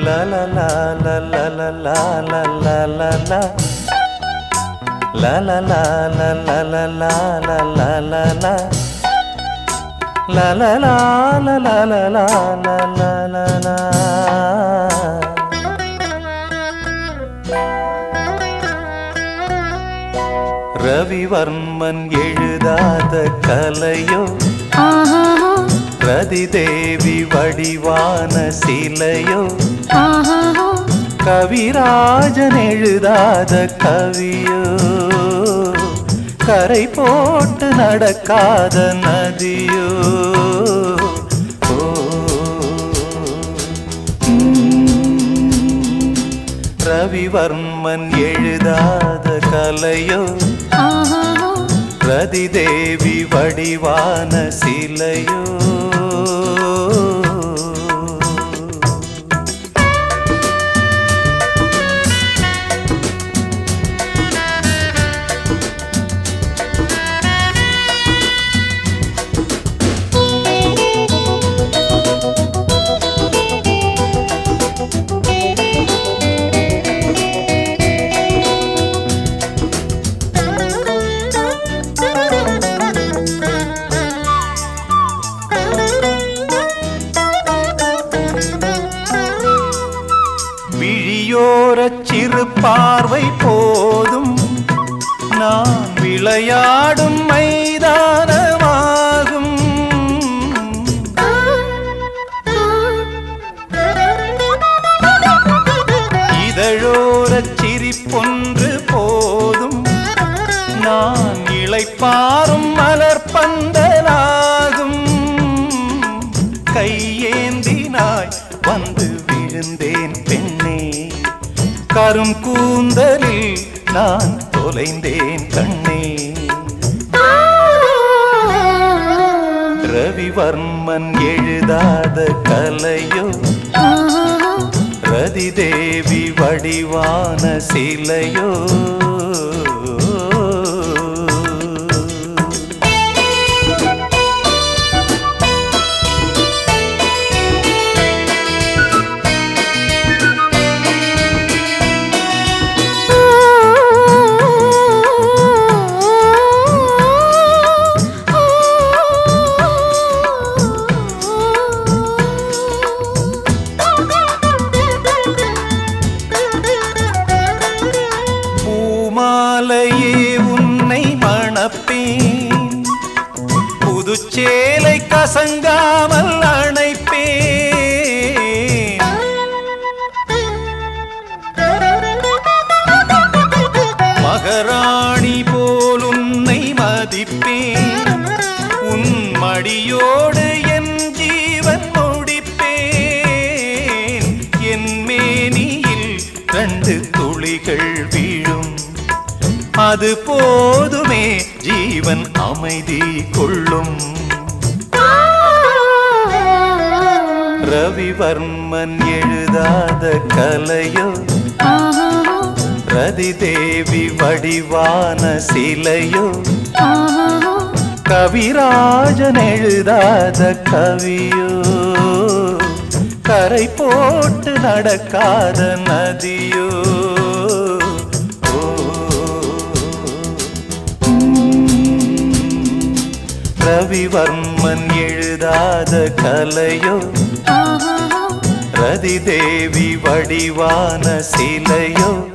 La la la la la la la la la la la La la la la la la la la la la la La la la la la la la la la la la Ravivarman எழுதாத கலையோ ஆஹா ரதிதேவி வடிவான சிலையோ ஆஹா கவிராஜன் எழுதாத கவியோ கரை போட்டு நடக்காத நதியோ ஓ, ம், ரவிவர்மன் எழுதாத கலையோ ஆஹா ரதிதேவி வடிவான சிலையோ விழியோரச் சிறு பார்வை போதும் நான் விளையாடும் மைதானமாகும் இதழோரச் சிரிப்பொன்று போதும் நான் இளைப்பாரும் மலர் பந்தலாகும் கையேந்தினாய் வந்து விழுந்தேன் பெண்ணே கரும் கூந்தலில் நான் தொலைந்தேன் கண்ணே ரவிவர்மன் எழுதாத கலையோ ரதிதேவி வடிவான சிலையோ பூமாலையே உன்னை மணப்பேன் புதுச்சேலை கசங்காமல் அணைப்பேன் மகராணி போல் உன்னை மதிப்பேன் உன் மடியோடு என் ஜீவன் முடிப்பேன் என் மேனியில் ரெண்டு துளிகள் வீழும் அது போதுமே ஜீவன் அமைதி கொள்ளும் ரவிவர்மன் எழுதாத கலையோ ரதிதேவி வடிவான சிலையோ கவிராஜன் எழுதாத கவியோ கரை போட்டு நடக்காத நதியோ ஓ, ம், ரவிவர்மன் எழுதாத கலையோ ரதிதேவி வடிவான சிலையோ